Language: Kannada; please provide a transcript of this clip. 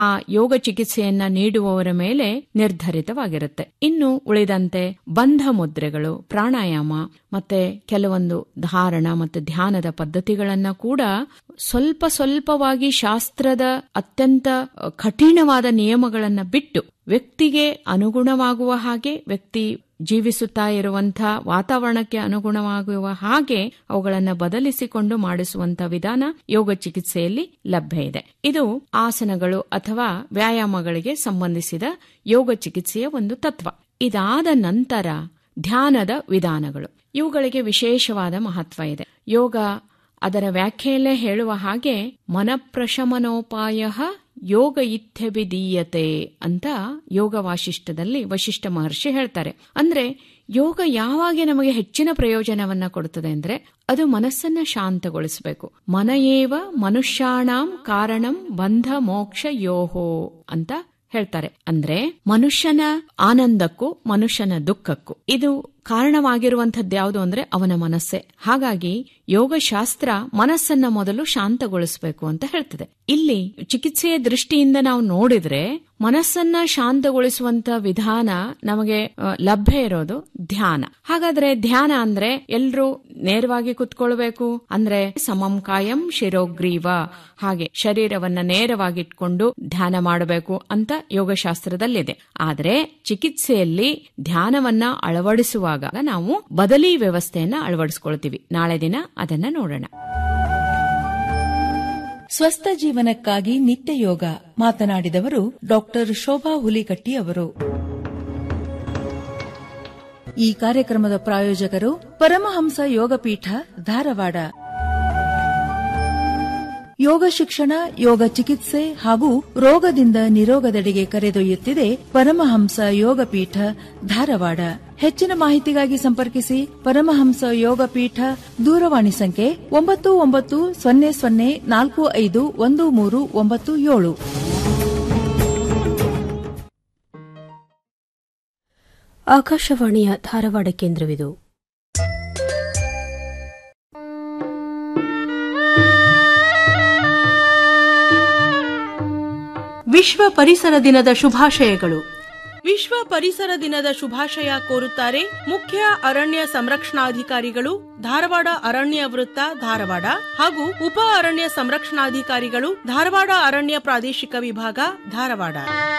ಆ ಯೋಗ ಚಿಕಿತ್ಸೆಯನ್ನ ನೀಡುವವರ ಮೇಲೆ ನಿರ್ಧರಿತವಾಗಿರುತ್ತೆ ಇನ್ನು ಉಳಿದಂತೆ ಬಂಧ ಮುದ್ರೆಗಳು ಪ್ರಾಣಾಯಾಮ ಮತ್ತೆ ಕೆಲವೊಂದು ಧಾರಣ ಮತ್ತು ಧ್ಯಾನದ ಪದ್ಧತಿಗಳನ್ನ ಕೂಡ ಸ್ವಲ್ಪ ಸ್ವಲ್ಪವಾಗಿ ಶಾಸ್ತ್ರದ ಅತ್ಯಂತ ಕಠಿಣವಾದ ನಿಯಮಗಳನ್ನ ಬಿಟ್ಟು ವ್ಯಕ್ತಿಗೆ ಅನುಗುಣವಾಗುವ ಹಾಗೆ ವ್ಯಕ್ತಿ ಜೀವಿಸುತ್ತಾ ಇರುವಂತಹ ವಾತಾವರಣಕ್ಕೆ ಅನುಗುಣವಾಗುವ ಹಾಗೆ ಅವುಗಳನ್ನು ಬದಲಿಸಿಕೊಂಡು ಮಾಡಿಸುವಂತ ವಿಧಾನ ಯೋಗ ಚಿಕಿತ್ಸೆಯಲ್ಲಿ ಲಭ್ಯ ಇದೆ ಇದು ಆಸನಗಳು ಅಥವಾ ವ್ಯಾಯಾಮಗಳಿಗೆ ಸಂಬಂಧಿಸಿದ ಯೋಗ ಚಿಕಿತ್ಸೆಯ ಒಂದು ತತ್ವ ಇದಾದ ನಂತರ ಧ್ಯಾನದ ವಿಧಾನಗಳು ಇವುಗಳಿಗೆ ವಿಶೇಷವಾದ ಮಹತ್ವ ಇದೆ ಯೋಗ ಅದರ ವ್ಯಾಖ್ಯೆಯಲ್ಲೇ ಹೇಳುವ ಹಾಗೆ ಮನಪ್ರಶಮನೋಪಾಯ ಯೋಗ ಇತ್ಯಭಿಧೀಯತೆ ಅಂತ ಯೋಗ ವಾಶಿಷ್ಠದಲ್ಲಿ ವಶಿಷ್ಠ ಮಹರ್ಷಿ ಹೇಳ್ತಾರೆ ಅಂದ್ರೆ ಯೋಗ ಯಾವಾಗ ನಮಗೆ ಹೆಚ್ಚಿನ ಪ್ರಯೋಜನವನ್ನ ಕೊಡುತ್ತದೆ ಅಂದ್ರೆ ಅದು ಮನಸ್ಸನ್ನ ಶಾಂತಗೊಳಿಸಬೇಕು ಮನಯೇವ ಮನುಷ್ಯಾಣಾಂ ಕಾರಣಂ ಬಂಧ ಮೋಕ್ಷ ಯೋಹೋ ಅಂತ ಹೇಳ್ತಾರೆ ಅಂದ್ರೆ ಮನುಷ್ಯನ ಆನಂದಕ್ಕೂ ಮನುಷ್ಯನ ದುಃಖಕ್ಕೂ ಇದು ಕಾರಣವಾಗಿರುವಂಥದ್ದು ಯಾವುದು ಅಂದ್ರೆ ಅವನ ಮನಸ್ಸೇ ಹಾಗಾಗಿ ಯೋಗಶಾಸ್ತ್ರ ಮನಸ್ಸನ್ನ ಮೊದಲು ಶಾಂತಗೊಳಿಸಬೇಕು ಅಂತ ಹೇಳ್ತದೆ ಇಲ್ಲಿ ಚಿಕಿತ್ಸೆಯ ದೃಷ್ಟಿಯಿಂದ ನಾವು ನೋಡಿದ್ರೆ ಮನಸ್ಸನ್ನ ಶಾಂತಗೊಳಿಸುವಂತ ವಿಧಾನ ನಮಗೆ ಲಭ್ಯ ಇರೋದು ಧ್ಯಾನ ಹಾಗಾದ್ರೆ ಧ್ಯಾನ ಅಂದ್ರೆ ಎಲ್ರೂ ನೇರವಾಗಿ ಕುತ್ಕೊಳ್ಬೇಕು ಅಂದ್ರೆ ಸಮಂ ಕಾಯಂ ಶಿರೋಗ್ರೀವ ಹಾಗೆ ಶರೀರವನ್ನ ನೇರವಾಗಿಟ್ಕೊಂಡು ಧ್ಯಾನ ಮಾಡಬೇಕು ಅಂತ ಯೋಗಶಾಸ್ತ್ರದಲ್ಲಿದೆ ಆದ್ರೆ ಚಿಕಿತ್ಸೆಯಲ್ಲಿ ಧ್ಯಾನವನ್ನ ಅಳವಡಿಸುವಾಗ ನಾವು ಬದಲಿ ವ್ಯವಸ್ಥೆಯನ್ನ ಅಳವಡಿಸ್ಕೊಳ್ತೀವಿ ನಾಳೆ ದಿನ ಅದನ್ನ ನೋಡೋಣ ಸ್ವಸ್ಥ ಜೀವನಕ್ಕಾಗಿ ನಿತ್ಯ ಯೋಗ ಮಾತನಾಡಿದವರು ಡಾಕ್ಟರ್ ಶೋಭಾ ಹುಲಿಕಟ್ಟಿ ಅವರು ಈ ಕಾರ್ಯಕ್ರಮದ ಪ್ರಾಯೋಜಕರು ಪರಮಹಂಸ ಯೋಗಪೀಠ ಧಾರವಾಡ ಯೋಗ ಶಿಕ್ಷಣ ಯೋಗ ಚಿಕಿತ್ಸೆ ಹಾಗೂ ರೋಗದಿಂದ ನಿರೋಗದೆಡೆಗೆ ಕರೆದೊಯ್ಯುತ್ತಿದೆ ಪರಮಹಂಸ ಯೋಗಪೀಠ ಧಾರವಾಡ ಹೆಚ್ಚಿನ ಮಾಹಿತಿಗಾಗಿ ಸಂಪರ್ಕಿಸಿ ಪರಮಹಂಸ ಯೋಗಪೀಠ ದೂರವಾಣಿ ಸಂಖ್ಯೆ ಒಂಬತ್ತು ಒಂಬತ್ತು ಸೊನ್ನೆ ಸೊನ್ನೆ ನಾಲ್ಕು ಐದು ಒಂದು ಮೂರು ಒಂಬತ್ತು ಏಳು ಆಕಾಶವಾಣಿಯ ಧಾರವಾಡ ಕೇಂದ್ರವಿದು ವಿಶ್ವ ಪರಿಸರ ದಿನದ ಶುಭಾಶಯಗಳು ವಿಶ್ವ ಪರಿಸರ ದಿನದ ಶುಭಾಶಯ ಕೋರುತ್ತಾರೆ ಮುಖ್ಯ ಅರಣ್ಯ ಸಂರಕ್ಷಣಾಧಿಕಾರಿಗಳು ಧಾರವಾಡ ಅರಣ್ಯ ವೃತ್ತ ಧಾರವಾಡ ಹಾಗೂ ಉಪ ಅರಣ್ಯ ಸಂರಕ್ಷಣಾಧಿಕಾರಿಗಳು ಧಾರವಾಡ ಅರಣ್ಯ ಪ್ರಾದೇಶಿಕ ವಿಭಾಗ ಧಾರವಾಡ